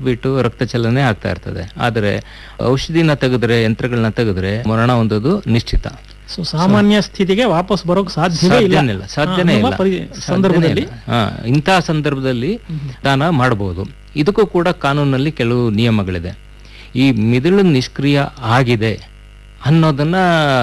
Beat ರಕ್ತ ಚಲನೆ ಆಗ್ತಾ ಇರ್ತದೆ ಆದರೆ ಔಷಧಿನ ತೆಗೆದ್ರೆ ಯಂತ್ರಗಳನ್ನ ತೆಗೆದ್ರೆ ಮರಣ ಹೊಂದೋದು ನಿಶ್ಚಿತ ಸೊ ಸಾಮಾನ್ಯ ಸ್ಥಿತಿಗೆ ವಾಪಸ್ ಬರೋಕ್ ಸಾಧ್ಯವೇ ಇಲ್ಲ ಸಾಧ್ಯನೇ ಇಲ್ಲ ಸಾಧ್ಯನೇ ಅನ್ನುವ ಇಲ್ಲ ಪರಿ- ಸಾಧ್ಯನೇ ಸಂದರ್ಭದಲ್ಲಿ ಇಲ್ಲ. ಹಾ, ಇಂತಹ ಸಂದರ್ಭದಲ್ಲಿ ದಾನ ಮಾಡಬಹುದು ಇದಕ್ಕೂ ಕೂಡ ಕಾನೂನಲ್ಲಿ ಕೆಲವು ನಿಯಮಗಳಿದೆ ಈ ಮಿದುಳು ನಿಷ್ಕ್ರಿಯ ಆಗಿದೆ ಅನ್ನೋದನ್ನ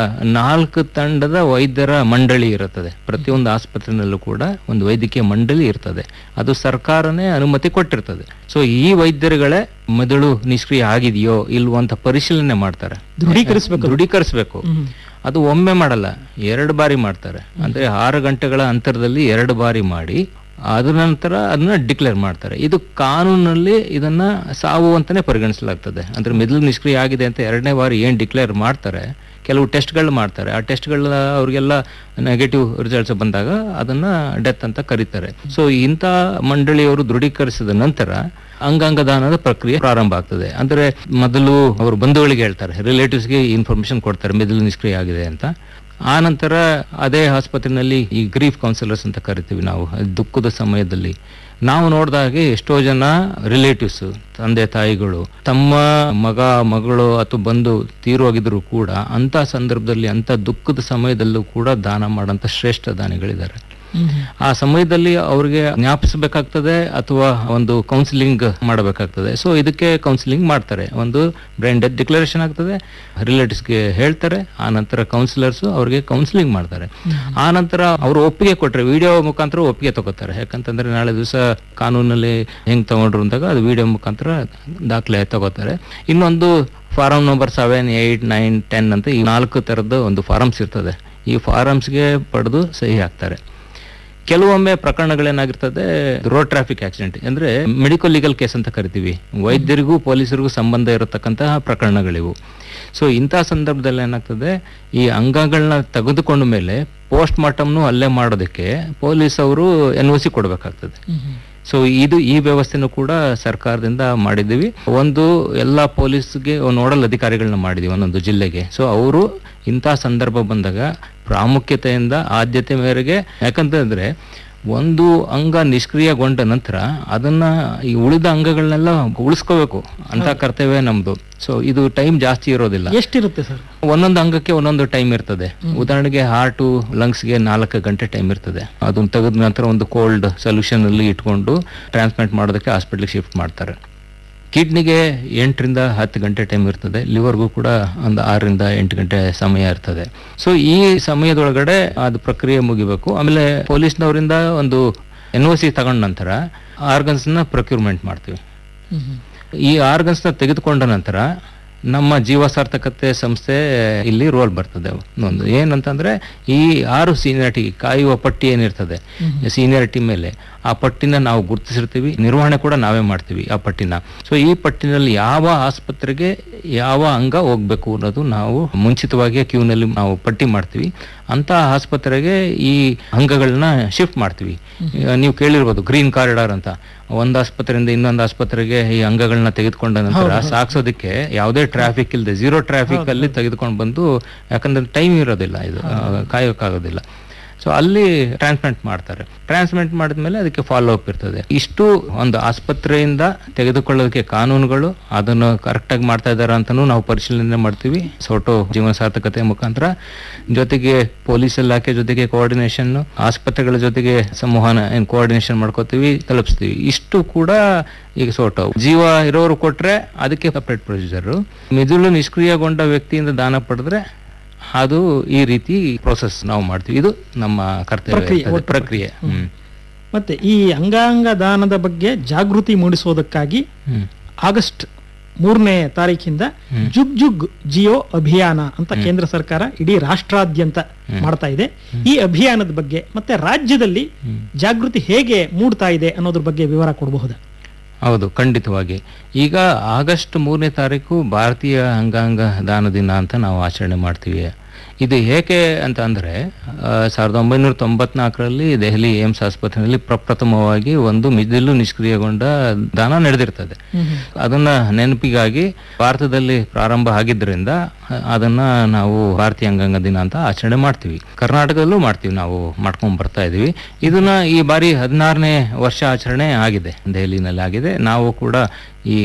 ನಾಲ್ಕು ತಂಡದ ವೈದ್ಯರ ಮಂಡಳಿ ಇರುತ್ತದೆ ಪ್ರತಿಯೊಂದು ಆಸ್ಪತ್ರೆನಲ್ಲೂ ಕೂಡ ಒಂದು ವೈದ್ಯಕೀಯ ಮಂಡಳಿ ಇರ್ತದೆ ಅದು ಸರ್ಕಾರನೇ ಅನುಮತಿ ಕೊಟ್ಟಿರ್ತದೆ ಸೊ ಈ ವೈದ್ಯರುಗಳೇ ಮೆದುಳು ನಿಷ್ಕ್ರಿಯ ಆಗಿದೆಯೋ ಇಲ್ವೋ ಅಂತ ಪರಿಶೀಲನೆ ಮಾಡ್ತಾರೆ ದೃಢೀಕರಿಸ್ಬೇಕು ದೃಢೀಕರಿಸಬೇಕು ಹ್ಮ್. ಅದು ಒಮ್ಮೆ ಮಾಡಲ್ಲ ಎರಡು ಬಾರಿ ಮಾಡ್ತಾರೆ ಅಂದ್ರೆ ಆರು ಗಂಟೆಗಳ ಅಂತರದಲ್ಲಿ ಎರಡು ಬಾರಿ ಮಾಡಿ ಅದ್ರ ನಂತರ ಅದನ್ನ ಡಿಕ್ಲೇರ್ ಮಾಡ್ತಾರೆ ಇದು ಕಾನೂನಲ್ಲಿ ಇದನ್ನ ಸಾವು ಅಂತಾನೆ ಪರಿಗಣಿಸಲಾಗ್ತದೆ ಅಂದ್ರೆ ಮೆದುಳು ನಿಷ್ಕ್ರಿಯ ಆಗಿದೆ ಅಂತ ಎರಡನೇ ಬಾರಿ ಏನ್ ಡಿಕ್ಲೇರ್ ಮಾಡ್ತಾರೆ ಕೆಲವು ಟೆಸ್ಟ್ಗಳು ಮಾಡ್ತಾರೆ ಆ ಟೆಸ್ಟ್ಗಳ ಅವ್ರಿಗೆಲ್ಲ ನೆಗೆಟಿವ್ ರಿಸಲ್ಟ್ಸ್ ಬಂದಾಗ ಅದನ್ನ ಡೆತ್ ಅಂತ ಕರೀತಾರೆ ಸೊ ಇಂಥ ಮಂಡಳಿಯವರು ದೃಢೀಕರಿಸಿದ ನಂತರ ಅಂಗಾಂಗ ದಾನದ ಪ್ರಕ್ರಿಯೆ ಪ್ರಾರಂಭ ಆಗ್ತದೆ ಅಂದ್ರೆ ಮೊದಲು ಅವರು ಬಂಧುಗಳಿಗೆ ಹೇಳ್ತಾರೆ ರಿಲೇಟಿವ್ಸ್ಗೆ ಇನ್ಫಾರ್ಮೇಶನ್ ಕೊಡ್ತಾರೆ ಮೆದುಳು ನಿಷ್ಕ್ರಿಯ ಆಗಿದೆ ಅಂತ ಆ ನಂತರ ಅದೇ ಆಸ್ಪತ್ರೆಯಲ್ಲಿ ಈ ಗ್ರೀಫ್ ಕೌನ್ಸಿಲರ್ಸ್ ಅಂತ ಕರಿತೀವಿ ನಾವು ದುಃಖದ ಸಮಯದಲ್ಲಿ ನಾವು ನೋಡಿದಾಗೆ ಎಷ್ಟೋ ಜನ ರಿಲೇಟಿವ್ಸ್ ತಂದೆ ತಾಯಿಗಳು ತಮ್ಮ ಮಗ ಮಗಳು ಅಥವಾ ಬಂದು ತೀರೋಗಿದ್ರು ಕೂಡ ಅಂತ ಸಂದರ್ಭದಲ್ಲಿ ಅಂತ ದುಃಖದ ಸಮಯದಲ್ಲೂ ಕೂಡ ದಾನ ಮಾಡೋಂಥ ಶ್ರೇಷ್ಠ ದಾನಿಗಳಿದ್ದಾರೆ ಹ್ಮ್. ಆ ಸಮಯದಲ್ಲಿ ಅವ್ರಿಗೆ ಜ್ಞಾಪಿಸಬೇಕಾಗ್ತದೆ ಅಥವಾ ಒಂದು ಕೌನ್ಸಿಲಿಂಗ್ ಮಾಡಬೇಕಾಗ್ತದೆ ಸೊ ಇದಕ್ಕೆ ಕೌನ್ಸಿಲಿಂಗ್ ಮಾಡ್ತಾರೆ ಒಂದು ಬ್ರೈನ್ ಡೆತ್ ಡಿಕ್ಲರೇಷನ್ ಆಗ್ತದೆ ರಿಲೇಟಿವ್ಸ್ಗೆ ಹೇಳ್ತಾರೆ ಆ ನಂತರ ಕೌನ್ಸಿಲರ್ಸ್ ಅವ್ರಿಗೆ ಕೌನ್ಸಿಲಿಂಗ್ ಮಾಡ್ತಾರೆ ಆ ನಂತರ ಅವರು ಒಪ್ಪಿಗೆ ಕೊಟ್ಟರೆ ವಿಡಿಯೋ ಮುಖಾಂತರ ಒಪ್ಪಿಗೆ ತಗೋತಾರೆ ಯಾಕಂತಂದ್ರೆ ನಾಳೆ ದಿವಸ ಕಾನೂನಲ್ಲಿ ಹೆಂಗ್ ತಗೊಂಡ್ರು ಅಂದಾಗ ಅದು ವಿಡಿಯೋ ಮುಖಾಂತರ ದಾಖಲೆ ತಗೋತಾರೆ ಇನ್ನೊಂದು form number seven eight nine ten ಅಂತ ಈ ನಾಲ್ಕು ಥರದ ಒಂದು ಫಾರಮ್ಸ್ ಇರ್ತದೆ ಈ ಫಾರಮ್ಸ್ಗೆ ಪಡೆದು ಸಹಿ ಹಾಕ್ತಾರೆ ಕೆಲವೊಮ್ಮೆ ಪ್ರಕರಣಗಳೇನಾಗಿರ್ತದೆ ರೋಡ್ ಟ್ರಾಫಿಕ್ ಆಕ್ಸಿಡೆಂಟ್ ಅಂದ್ರೆ ಮೆಡಿಕಲ್ ಲೀಗಲ್ ಕೇಸ್ ಅಂತ ಕರಿತೀವಿ ವೈದ್ಯರಿಗೂ ಪೊಲೀಸರಿಗೂ ಸಂಬಂಧ ಇರತಕ್ಕಂತಹ ಪ್ರಕರಣಗಳಿವು ಸೊ ಇಂತಹ ಸಂದರ್ಭದಲ್ಲಿ ಏನಾಗ್ತದೆ ಈ ಅಂಗಗಳನ್ನ ತೆಗೆದುಕೊಂಡ ಮೇಲೆ ಪೋಸ್ಟ್ ಮಾರ್ಟಮ್ನು ಅಲ್ಲೇ ಮಾಡೋದಕ್ಕೆ ಪೊಲೀಸ್ ಅವರು ಎನ್ ಒ ಸಿ ಕೊಡಬೇಕಾಗ್ತದೆ ಹ್ಮ್. ಸೊ ಇದು ಈ ವ್ಯವಸ್ಥೆನೂ ಕೂಡ ಸರ್ಕಾರದಿಂದ ಮಾಡಿದ್ದೀವಿ ಒಂದು ಎಲ್ಲ ಪೊಲೀಸ್ಗೆ ನೋಡಲ್ ಅಧಿಕಾರಿಗಳನ್ನ ಮಾಡಿದೀವಿ ಒಂದೊಂದು ಜಿಲ್ಲೆಗೆ ಸೊ ಅವರು ಇಂಥ ಸಂದರ್ಭ ಬಂದಾಗ ಪ್ರಾಮುಖ್ಯತೆಯಿಂದ ಆದ್ಯತೆ ಮೇರೆಗೆ ಯಾಕಂತಂದ್ರೆ ಒಂದು ಅಂಗ ನಿಷ್ಕ್ರಿಯಗೊಂಡ ನಂತರ ಅದನ್ನ ಈ ಉಳಿದ ಅಂಗಗಳನ್ನೆಲ್ಲ ಉಳಿಸ್ಕೋಬೇಕು ಅಂತ ಕರ್ತವ್ಯ ನಮ್ದು ಸೊ ಇದು ಟೈಮ್ ಜಾಸ್ತಿ ಇರೋದಿಲ್ಲ ಎಷ್ಟಿರುತ್ತೆ ಸರ್ ಒಂದೊಂದು ಅಂಗಕ್ಕೆ ಒಂದೊಂದು ಟೈಮ್ ಇರ್ತದೆ ಉದಾಹರಣೆಗೆ ಹಾರ್ಟು ಲಂಗ್ಸ್ಗೆ ನಾಲ್ಕು ಗಂಟೆ ಟೈಮ್ ಇರ್ತದೆ ಅದನ್ನ ತೆಗೆದ ನಂತರ ಒಂದು ಕೋಲ್ಡ್ ಸೊಲ್ಯೂಷನ್ ಅಲ್ಲಿ ಇಟ್ಕೊಂಡು ಟ್ರಾನ್ಸ್ಪ್ಲಾಂಟ್ ಮಾಡೋದಕ್ಕೆ ಹಾಸ್ಪಿಟ್ಲಿಗೆ ಶಿಫ್ಟ್ ಮಾಡ್ತಾರೆ ಕಿಡ್ನಿಗೆ ಎಂಟರಿಂದ ಹತ್ತು ಗಂಟೆ ಟೈಮ್ ಇರ್ತದೆ ಲಿವರ್ಗೂ ಕೂಡ ಒಂದು ಆರರಿಂದ ಎಂಟು ಗಂಟೆ ಸಮಯ ಇರ್ತದೆ ಸೊ ಈ ಸಮಯದೊಳಗಡೆ ಅದು ಪ್ರಕ್ರಿಯೆ ಮುಗಿಬೇಕು ಆಮೇಲೆ ಪೊಲೀಸ್ನವರಿಂದ ಒಂದು ಎನ್ ಒ ಸಿ ತಗೊಂಡ ನಂತರ ಆರ್ಗನ್ಸ್ನ ಪ್ರೊಕ್ಯೂರ್ಮೆಂಟ್ ಮಾಡ್ತೀವಿ ಹ್ಮ್. ಹ್ಮ್. ಈ ಆರ್ಗನ್ಸ್ನ ತೆಗೆದುಕೊಂಡ ನಂತರ ನಮ್ಮ ಜೀವ ಸಾರ್ಥಕತೆ ಸಂಸ್ಥೆ ಇಲ್ಲಿ ರೋಲ್ ಬರ್ತದೆ ಒಂದು ಏನಂತಂದ್ರೆ ಈ ಆರು ಸೀನಿಯಾರಿಟಿ ಕಾಯುವ ಪಟ್ಟಿ ಏನಿರ್ತದೆ ಸೀನಿಯಾರಿಟಿ ಮೇಲೆ ಆ ಪಟ್ಟಿನ ನಾವು ಗುರುತಿಸಿರ್ತೀವಿ ನಿರ್ವಹಣೆ ಕೂಡ ನಾವೇ ಮಾಡ್ತೀವಿ ಆ ಪಟ್ಟಿನ ಸೊ ಈ ಪಟ್ಟಿನಲ್ಲಿ ಯಾವ ಆಸ್ಪತ್ರೆಗೆ ಯಾವ ಅಂಗ ಹೋಗ್ಬೇಕು ಅನ್ನೋದು ನಾವು ಮುಂಚಿತವಾಗಿ ಕ್ಯೂನಲ್ಲಿ ನಾವು ಪಟ್ಟಿ ಮಾಡ್ತೀವಿ ಅಂತ ಆಸ್ಪತ್ರೆಗೆ ಈ ಅಂಗಗಳನ್ನ ಶಿಫ್ಟ್ ಮಾಡ್ತೀವಿ ಈಗ ನೀವು ಕೇಳಿರ್ಬೋದು ಗ್ರೀನ್ ಕಾರಿಡಾರ್ ಅಂತ ಒಂದು ಆಸ್ಪತ್ರೆಯಿಂದ ಇನ್ನೊಂದು ಆಸ್ಪತ್ರೆಗೆ ಈ ಅಂಗಗಳನ್ನ ತೆಗೆದುಕೊಂಡ ನಂತರ ಸಾಗಿಸೋದಕ್ಕೆ ಯಾವುದೇ ಟ್ರಾಫಿಕ್ ಇಲ್ಲದೆ ಝೀರೋ ಟ್ರಾಫಿಕ್ ಅಲ್ಲಿ ತೆಗೆದುಕೊಂಡು ಬಂದು ಯಾಕಂದ್ರೆ ಟೈಮ್ ಇರೋದಿಲ್ಲ ಇದು ಆ, ಕಾಯೋಕ್ಕಾಗೋದಿಲ್ಲ ಸೊ ಅಲ್ಲಿ ಟ್ರಾನ್ಸ್ಪ್ಲಾಂಟ್ ಮಾಡ್ತಾರೆ ಟ್ರಾನ್ಸ್ಪ್ಲಾಂಟ್ ಮಾಡಿದ್ಮೇಲೆ ಅದಕ್ಕೆ ಫಾಲೋ ಅಪ್ ಇರ್ತದೆ ಇಷ್ಟು ಒಂದು ಆಸ್ಪತ್ರೆಯಿಂದ ತೆಗೆದುಕೊಳ್ಳೋದಕ್ಕೆ ಕಾನೂನುಗಳು ಅದನ್ನು ಕರೆಕ್ಟಾಗಿ ಮಾಡ್ತಾ ಇದ್ದಾರೆ ಅಂತಲೂ ನಾವು ಪರಿಶೀಲನೆ ಮಾಡ್ತೀವಿ ಸೋಟೋ ಜೀವನ ಸಾರ್ಥಕತೆ ಮುಖಾಂತರ ಜೊತೆಗೆ ಪೊಲೀಸ್ ಇಲಾಖೆ ಜೊತೆಗೆ ಕೋಆರ್ಡಿನೇಷನ್ ಆಸ್ಪತ್ರೆಗಳ ಜೊತೆಗೆ ಸಂವಹನ ಏನು ಕೋಆರ್ಡಿನೇಷನ್ ಮಾಡ್ಕೋತೀವಿ ತಲುಪಿಸ್ತೀವಿ ಇಷ್ಟು ಕೂಡ ಈಗ ಸೋಟೋ ಜೀವ ಇರೋರು ಕೊಟ್ರೆ ಅದಕ್ಕೆ ಸಪ್ರೇಟ್ ಪ್ರೊಸೀಜರ್ ಮಿದುಳು ನಿಷ್ಕ್ರಿಯಗೊಂಡ ವ್ಯಕ್ತಿಯಿಂದ ದಾನ ಪಡೆದ್ರೆ ಅದು ಈ ರೀತಿ ಪ್ರೋಸೆಸ್ ನಾವು ಮಾಡ್ತೀವಿ ಇದು ನಮ್ಮ ಕರ್ತವ್ಯ ಪ್ರಕ್ರಿಯೆ, ಇರ್ತದೆ. ಒಟ್ಟು ಪ್ರಕ್ರಿಯೆ ಹ್ಮ್ ಮತ್ತೆ ಈ ಅಂಗಾಂಗ ದಾನದ ಬಗ್ಗೆ ಜಾಗೃತಿ ಮೂಡಿಸೋದಕ್ಕಾಗಿ ಹ್ಮ್ ಆಗಸ್ಟ್ ಮೂರನೇ ತಾರೀಕಿಂದ ಜುಗ್ ಜುಗ್ ಜಿಯೋ ಅಭಿಯಾನ ಅಂತ ಕೇಂದ್ರ ಸರ್ಕಾರ ಇಡೀ ರಾಷ್ಟ್ರಾದ್ಯಂತ ಮಾಡ್ತಾ ಇದೆ ಈ ಅಭಿಯಾನದ ಬಗ್ಗೆ ಮತ್ತೆ ರಾಜ್ಯದಲ್ಲಿ ಜಾಗೃತಿ ಹೇಗೆ ಮೂಡ್ತಾ ಇದೆ ಅನ್ನೋದ್ರ ಬಗ್ಗೆ ವಿವರ ಕೊಡಬಹುದಾ ಹೌದು ಖಂಡಿತವಾಗಿ ಈಗ ಆಗಸ್ಟ್ ಮೂರನೇ ತಾರೀಕು ಭಾರತೀಯ ಅಂಗಾಂಗ ದಾನ ದಿನ ಅಂತ ನಾವು ಆಚರಣೆ ಮಾಡ್ತೀವಿ ಇದು ಏಕೆ ಅಂತ ಅಂದ್ರೆ ಆ, ಸಾವಿರದ ಒಂಬೈನೂರ ತೊಂಬತ್ನಾಲ್ಕರಲ್ಲಿ ದೆಹಲಿ ಏಮ್ಸ್ ಆಸ್ಪತ್ರೆಯಲ್ಲಿ ಪ್ರಪ್ರಥಮವಾಗಿ ಒಂದು ಮಿದಿಲು ನಿಷ್ಕ್ರಿಯಗೊಂಡ ದಾನ ನಡೆದಿರ್ತದೆ ಅದನ್ನ ನೆನಪಿಗಾಗಿ ಭಾರತದಲ್ಲಿ ಪ್ರಾರಂಭ ಆಗಿದ್ದರಿಂದ ಅ- ಅದನ್ನ ನಾವು ಭಾರತೀಯ ಅಂಗಾಂಗ ದಿನ ಅಂತ ಆಚರಣೆ ಮಾಡ್ತೀವಿ ಕರ್ನಾಟಕದಲ್ಲೂ ಮಾಡ್ತೀವಿ ನಾವು ಮಾಡ್ಕೊಂಡ್ ಬರ್ತಾ ಇದೀವಿ ಇದನ್ನ ಈ ಬಾರಿ ಹದಿನಾರನೇ ವರ್ಷ ಆಚರಣೆ ಆಗಿದೆ ದೆಹಲಿನಲ್ಲಿ ಆಗಿದೆ ನಾವು ಕೂಡ ಈ